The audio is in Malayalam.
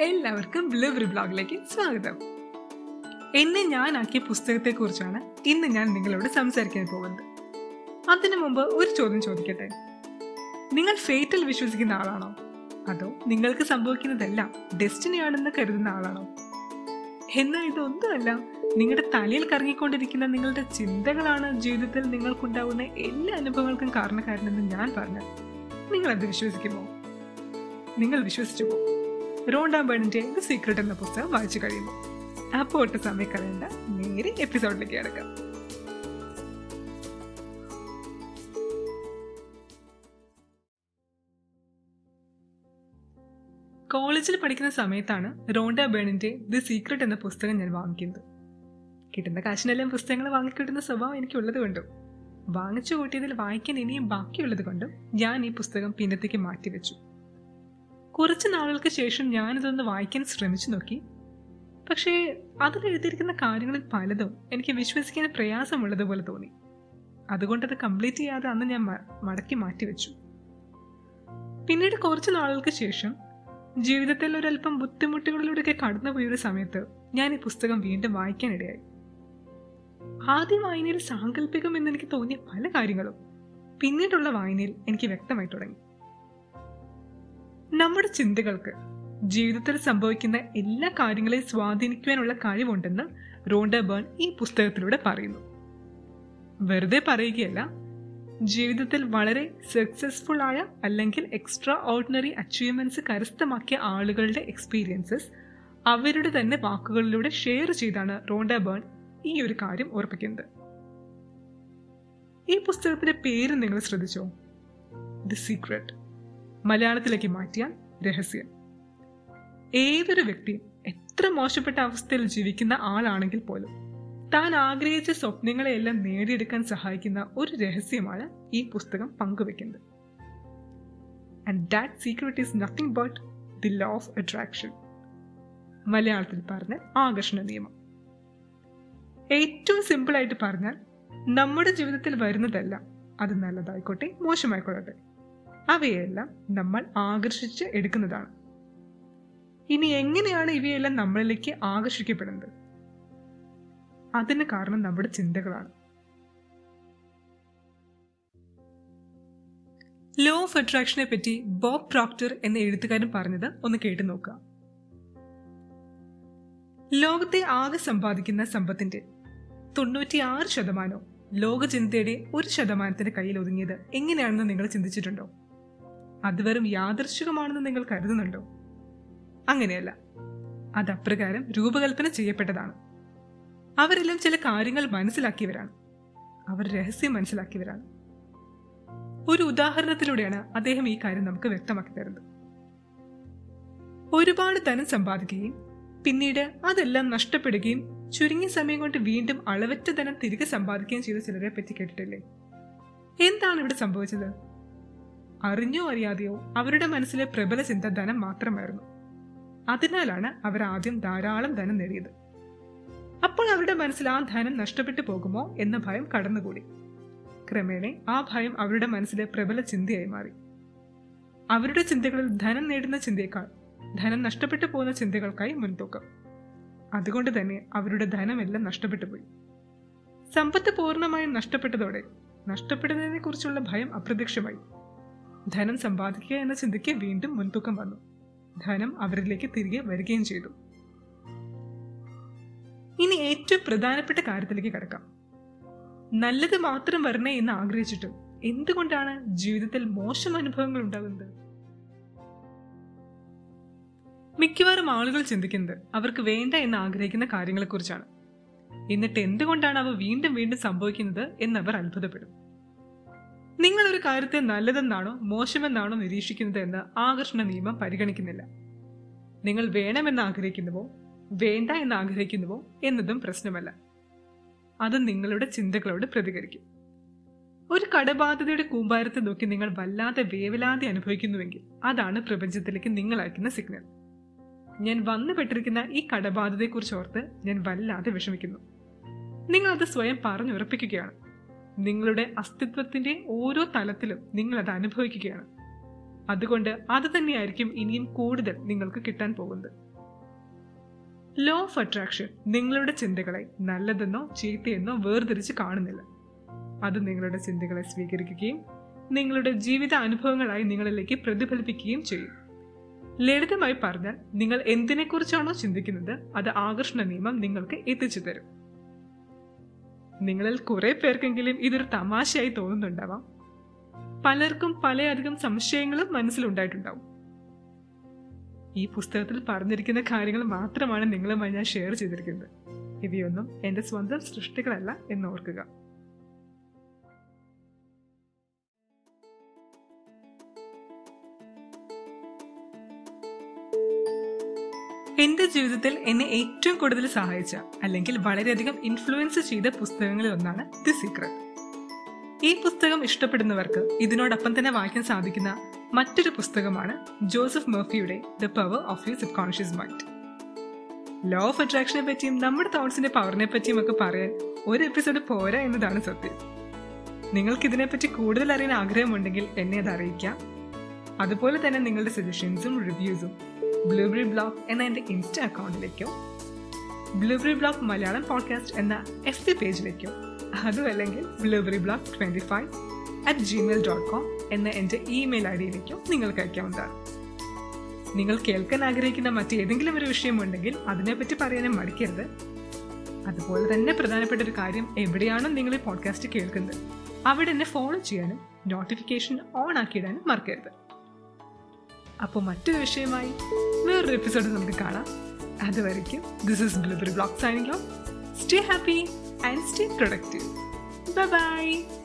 എല്ലാവർക്കും ബ്ലിവറി ബ്ലോഗിലേക്ക് സ്വാഗതം എന്നെ ഞാനാക്കിയ പുസ്തകത്തെക്കുറിച്ചാണ് ഇന്ന് ഞാൻ നിങ്ങളോട് സംസാരിക്കാൻ പോകുന്നത് അതിനു മുമ്പ് ഒരു ചോദ്യം ചോദിക്കട്ടെ നിങ്ങൾ ഫേറ്റിൽ വിശ്വസിക്കുന്ന ആളാണോ അതോ നിങ്ങൾക്ക് സംഭവിക്കുന്നതെല്ലാം ഡെസ്റ്റിനി ആണെന്ന് കരുതുന്ന ആളാണോ എന്നാൽ ഇതൊന്നുമല്ല നിങ്ങളുടെ തലയിൽ കറങ്ങിക്കൊണ്ടിരിക്കുന്ന നിങ്ങളുടെ ചിന്തകളാണ് ജീവിതത്തിൽ നിങ്ങൾക്കുണ്ടാവുന്ന എല്ലാ അനുഭവങ്ങൾക്കും കാരണക്കാരനെന്ന് ഞാൻ പറഞ്ഞാൽ നിങ്ങൾ അത് വിശ്വസിക്കുമോ നിങ്ങൾ വിശ്വസിച്ചു പോകും റോണ്ട ബേണിന്റെ ദ സീക്രട്ട് എന്ന പുസ്തകം വായിച്ചു കഴിയുമ്പോൾ അപ്പോൾ ഒട്ട് സമയം കളയണ്ട നേരെ എപ്പിസോഡിലേക്ക് കിടക്കാം കോളേജിൽ പഠിക്കുന്ന സമയത്താണ് റോണ്ട ബേണിന്റെ ദി സീക്രട്ട് എന്ന പുസ്തകം ഞാൻ വാങ്ങിക്കുന്നത് കിട്ടുന്ന കാശിനെല്ലാം പുസ്തകങ്ങൾ വാങ്ങിക്കിട്ടുന്ന സ്വഭാവം എനിക്കുള്ളത് കൊണ്ടും വാങ്ങിച്ചു കൂട്ടിയതിൽ വായിക്കാൻ ഇനിയും ബാക്കിയുള്ളത് കൊണ്ടും ഞാൻ ഈ പുസ്തകം പിന്നത്തേക്ക് മാറ്റിവെച്ചു കുറച്ച് നാളുകൾക്ക് ശേഷം ഞാനിതൊന്ന് വായിക്കാൻ ശ്രമിച്ചു നോക്കി പക്ഷേ അതിൽ എഴുതിയിരിക്കുന്ന കാര്യങ്ങളിൽ പലതും എനിക്ക് വിശ്വസിക്കാൻ പ്രയാസമുള്ളതുപോലെ തോന്നി അതുകൊണ്ട് അത് കംപ്ലീറ്റ് ചെയ്യാതെ അന്ന് ഞാൻ മ- മടക്കി മാറ്റിവെച്ചു പിന്നീട് കുറച്ച് നാളുകൾക്ക് ശേഷം ജീവിതത്തിൽ ഒരല്പം ബുദ്ധിമുട്ടുകളിലൂടെയൊക്കെ കടന്നുപോയ ഒരു സമയത്ത് ഞാൻ ഈ പുസ്തകം വീണ്ടും വായിക്കാനിടയായി ആദ്യ വായനയിൽ സാങ്കല്പികം എന്ന് എനിക്ക് തോന്നിയ പല കാര്യങ്ങളും പിന്നീടുള്ള വായനയിൽ എനിക്ക് വ്യക്തമായി തുടങ്ങി നമ്മുടെ ചിന്തകൾക്ക് ജീവിതത്തിൽ സംഭവിക്കുന്ന എല്ലാ കാര്യങ്ങളെയും സ്വാധീനിക്കുവാനുള്ള കഴിവുണ്ടെന്ന് റോണ്ട ബേൺ ഈ പുസ്തകത്തിലൂടെ പറയുന്നു വെറുതെ പറയുകയല്ല ജീവിതത്തിൽ വളരെ സക്സസ്ഫുൾ ആയ അല്ലെങ്കിൽ എക്സ്ട്രാ ഓർഡിനറി അച്ചീവ്മെന്റ്സ് കരസ്ഥമാക്കിയ ആളുകളുടെ എക്സ്പീരിയൻസസ് അവരുടെ തന്നെ വാക്കുകളിലൂടെ ഷെയർ ചെയ്താണ് റോണ്ട ബേൺ ഈ ഒരു കാര്യം ഉറപ്പിക്കുന്നത് ഈ പുസ്തകത്തിന്റെ പേര് നിങ്ങൾ ശ്രദ്ധിച്ചോ ദി സീക്രട്ട് മലയാളത്തിലേക്ക് മാറ്റിയാൽ രഹസ്യം ഏതൊരു വ്യക്തിയും എത്ര മോശപ്പെട്ട അവസ്ഥയിൽ ജീവിക്കുന്ന ആളാണെങ്കിൽ പോലും താൻ ആഗ്രഹിച്ച സ്വപ്നങ്ങളെയെല്ലാം നേടിയെടുക്കാൻ സഹായിക്കുന്ന ഒരു രഹസ്യമാണ് ഈ പുസ്തകം പങ്കുവെക്കുന്നത് and that secret is nothing but the law of attraction മലയാളത്തിൽ പറഞ്ഞ ആകർഷണ നിയമം ഏറ്റവും സിമ്പിൾ ആയിട്ട് പറഞ്ഞാൽ നമ്മുടെ ജീവിതത്തിൽ വരുന്നതെല്ലാം അത് നല്ലതായിക്കോട്ടെ മോശമായിക്കൊള്ളട്ടെ അവയെല്ലാം നമ്മൾ ആകർഷിച്ച് എടുക്കുന്നതാണ് ഇനി എങ്ങനെയാണ് ഇവയെല്ലാം നമ്മളിലേക്ക് ആകർഷിക്കപ്പെടുന്നത് അതിന് കാരണം നമ്മുടെ ചിന്തകളാണ് ലോ ഓഫ് അട്രാക്ഷനെ പറ്റി ബോബ് പ്രോക്ടർ എന്ന എഴുത്തുകാരൻ പറഞ്ഞത് ഒന്ന് കേട്ടു നോക്കുക ലോകത്തെ ആകെ സമ്പാദിക്കുന്ന സമ്പത്തിന്റെ തൊണ്ണൂറ്റിയാറ് ശതമാനവും ലോക ചിന്തയുടെ ഒരു ശതമാനത്തിന്റെ കയ്യിൽ ഒതുങ്ങിയത് എങ്ങനെയാണെന്ന് നിങ്ങൾ ചിന്തിച്ചിട്ടുണ്ടോ അത് വെറും യാദർശികമാണെന്ന് നിങ്ങൾ കരുതുന്നുണ്ടോ അങ്ങനെയല്ല അത് അപ്രകാരം രൂപകൽപ്പന ചെയ്യപ്പെട്ടതാണ് അവരെല്ലാം ചില കാര്യങ്ങൾ മനസ്സിലാക്കിയവരാണ് അവർ രഹസ്യം മനസ്സിലാക്കിയവരാണ് ഒരു ഉദാഹരണത്തിലൂടെയാണ് അദ്ദേഹം ഈ കാര്യം നമുക്ക് വ്യക്തമാക്കി തരുന്നത് ഒരുപാട് ധനം സമ്പാദിക്കുകയും പിന്നീട് അതെല്ലാം നഷ്ടപ്പെടുകയും ചുരുങ്ങിയ സമയം കൊണ്ട് വീണ്ടും അളവറ്റ ധനം തിരികെ സമ്പാദിക്കുകയും ചെയ്ത ചിലരെ പറ്റി കേട്ടിട്ടില്ലേ എന്താണ് ഇവിടെ സംഭവിച്ചത് അറിഞ്ഞോ അറിയാതെയോ അവരുടെ മനസ്സിലെ പ്രബല ചിന്ത ധനം മാത്രമായിരുന്നു അതിനാലാണ് അവർ ആദ്യം ധാരാളം ധനം നേടിയത് അപ്പോൾ അവരുടെ മനസ്സിൽ ആ ധനം നഷ്ടപ്പെട്ടു പോകുമോ എന്ന ഭയം കടന്നുകൂടി ക്രമേണ ആ ഭയം അവരുടെ മനസ്സിലെ പ്രബല ചിന്തയായി മാറി അവരുടെ ചിന്തകളിൽ ധനം നേടുന്ന ചിന്തയേക്കാൾ ധനം നഷ്ടപ്പെട്ടു പോകുന്ന ചിന്തകൾക്കായി മുൻതൂക്കം അതുകൊണ്ട് തന്നെ അവരുടെ ധനമെല്ലാം നഷ്ടപ്പെട്ടു പോയി സമ്പത്ത് പൂർണ്ണമായും നഷ്ടപ്പെട്ടതോടെ നഷ്ടപ്പെടുന്നതിനെ കുറിച്ചുള്ള ഭയം അപ്രത്യക്ഷമായി ധനം സമ്പാദിക്കുക എന്ന ചിന്തയ്ക്ക് വീണ്ടും മുൻതൂക്കം വന്നു ധനം അവരിലേക്ക് തിരികെ വരികയും ചെയ്തു ഇനി ഏറ്റവും പ്രധാനപ്പെട്ട കാര്യത്തിലേക്ക് കടക്കാം നല്ലത് മാത്രം വരണേ എന്ന് ആഗ്രഹിച്ചിട്ടും എന്തുകൊണ്ടാണ് ജീവിതത്തിൽ മോശം അനുഭവങ്ങൾ ഉണ്ടാകുന്നത് മിക്കവാറും ആളുകൾ ചിന്തിക്കുന്നത് അവർക്ക് വേണ്ട എന്ന് ആഗ്രഹിക്കുന്ന കാര്യങ്ങളെക്കുറിച്ചാണ് എന്നിട്ട് എന്തുകൊണ്ടാണ് അവ വീണ്ടും വീണ്ടും സംഭവിക്കുന്നത് എന്നവർ അത്ഭുതപ്പെടും നിങ്ങൾ ഒരു കാര്യത്തെ നല്ലതെന്നാണോ മോശമെന്നാണോ നിരീക്ഷിക്കുന്നത് എന്ന് ആകർഷണ നിയമം പരിഗണിക്കുന്നില്ല നിങ്ങൾ വേണമെന്ന് ആഗ്രഹിക്കുന്നുവോ വേണ്ട എന്ന് ആഗ്രഹിക്കുന്നുവോ എന്നതും പ്രശ്നമല്ല അത് നിങ്ങളുടെ ചിന്തകളോട് പ്രതികരിക്കും ഒരു കടബാധ്യതയുടെ കൂമ്പാരത്തെ നോക്കി നിങ്ങൾ വല്ലാതെ വേവലാതെ അനുഭവിക്കുന്നുവെങ്കിൽ അതാണ് പ്രപഞ്ചത്തിലേക്ക് നിങ്ങൾ അയക്കുന്ന സിഗ്നൽ ഞാൻ വന്നുപെട്ടിരിക്കുന്ന ഈ കടബാധ്യതയെക്കുറിച്ച് ഓർത്ത് ഞാൻ വല്ലാതെ വിഷമിക്കുന്നു നിങ്ങൾ അത് സ്വയം പറഞ്ഞുറപ്പിക്കുകയാണ് നിങ്ങളുടെ അസ്തിത്വത്തിന്റെ ഓരോ തലത്തിലും നിങ്ങൾ അത് അനുഭവിക്കുകയാണ് അതുകൊണ്ട് അത് തന്നെയായിരിക്കും ഇനിയും കൂടുതൽ നിങ്ങൾക്ക് കിട്ടാൻ പോകുന്നത് ലോ ഓഫ് അട്രാക്ഷൻ നിങ്ങളുടെ ചിന്തകളെ നല്ലതെന്നോ ചീത്തയെന്നോ വേർതിരിച്ച് കാണുന്നില്ല അത് നിങ്ങളുടെ ചിന്തകളെ സ്വീകരിക്കുകയും നിങ്ങളുടെ ജീവിത അനുഭവങ്ങളായി നിങ്ങളിലേക്ക് പ്രതിഫലിപ്പിക്കുകയും ചെയ്യും ലളിതമായി പറഞ്ഞാൽ നിങ്ങൾ എന്തിനെക്കുറിച്ചാണോ ചിന്തിക്കുന്നത് അത് ആകർഷണ നിയമം നിങ്ങൾക്ക് എത്തിച്ചു തരും നിങ്ങളിൽ കുറെ പേർക്കെങ്കിലും ഇതൊരു തമാശയായി തോന്നുന്നുണ്ടാവാം പലർക്കും പലയധികം സംശയങ്ങളും മനസ്സിലുണ്ടായിട്ടുണ്ടാവും ഈ പുസ്തകത്തിൽ പറഞ്ഞിരിക്കുന്ന കാര്യങ്ങൾ മാത്രമാണ് നിങ്ങളുമായി ഞാൻ ഷെയർ ചെയ്തിരിക്കുന്നത് ഇവയൊന്നും എൻ്റെ സ്വന്തം സൃഷ്ടികളല്ല എന്ന് ഓർക്കുക എന്റെ ജീവിതത്തിൽ എന്നെ ഏറ്റവും കൂടുതൽ സഹായിച്ച അല്ലെങ്കിൽ വളരെയധികം ഇൻഫ്ലുവൻസ് ചെയ്ത പുസ്തകങ്ങളിൽ ഒന്നാണ് ദി സീക്രട്ട് ഈ പുസ്തകം ഇഷ്ടപ്പെടുന്നവർക്ക് ഇതിനോടൊപ്പം തന്നെ വായിക്കാൻ സാധിക്കുന്ന മറ്റൊരു പുസ്തകമാണ് ജോസഫ് മെർഫിയുടെ the power of your subconscious mind law of അട്രാക്ഷനെ പറ്റിയും നമ്മുടെ തോട്ട്സിന്റെ പവറിനെ പറ്റിയും ഒക്കെ പറയാൻ ഒരു എപ്പിസോഡ് പോരാ എന്നതാണ് സത്യം നിങ്ങൾക്ക് ഇതിനെപ്പറ്റി കൂടുതൽ അറിയാൻ ആഗ്രഹമുണ്ടെങ്കിൽ എന്നെ അത് അറിയിക്കാം അതുപോലെ തന്നെ നിങ്ങളുടെ സജഷൻസും റിവ്യൂസും ബ്ലൂബറി ബ്ലോഗ് എന്ന എൻ്റെ ഇൻസ്റ്റാ അക്കൗണ്ടിലേക്കോ ബ്ലൂബറി ബ്ലോഗ് മലയാളം പോഡ്കാസ്റ്റ് എന്ന എഫ് ബി പേജിലേക്കോ അതും അല്ലെങ്കിൽ blueberry blog twenty five at Gmail dot com എന്ന എൻ്റെ ഇമെയിൽ ഐ ഡിയിലേക്കോ നിങ്ങൾക്ക് അയക്കാവുന്നതാണ് നിങ്ങൾ കേൾക്കാൻ ആഗ്രഹിക്കുന്ന മറ്റേതെങ്കിലും ഒരു വിഷയമുണ്ടെങ്കിൽ അതിനെപ്പറ്റി പറയാനും മടിക്കരുത് അതുപോലെ തന്നെ പ്രധാനപ്പെട്ട ഒരു കാര്യം എവിടെയാണോ നിങ്ങൾ ഈ പോഡ്കാസ്റ്റ് കേൾക്കുന്നത് അവിടെ എന്നെ ഫോളോ ചെയ്യാനും നോട്ടിഫിക്കേഷൻ ഓൺ ആക്കിയിടാനും മറക്കരുത് അപ്പോൾ മറ്റൊരു വിഷയമായി വേറൊരു എപ്പിസോഡ് നമുക്ക് കാണാം അതുവരയ്ക്കും this is blueberry blog signing off stay happy and stay productive by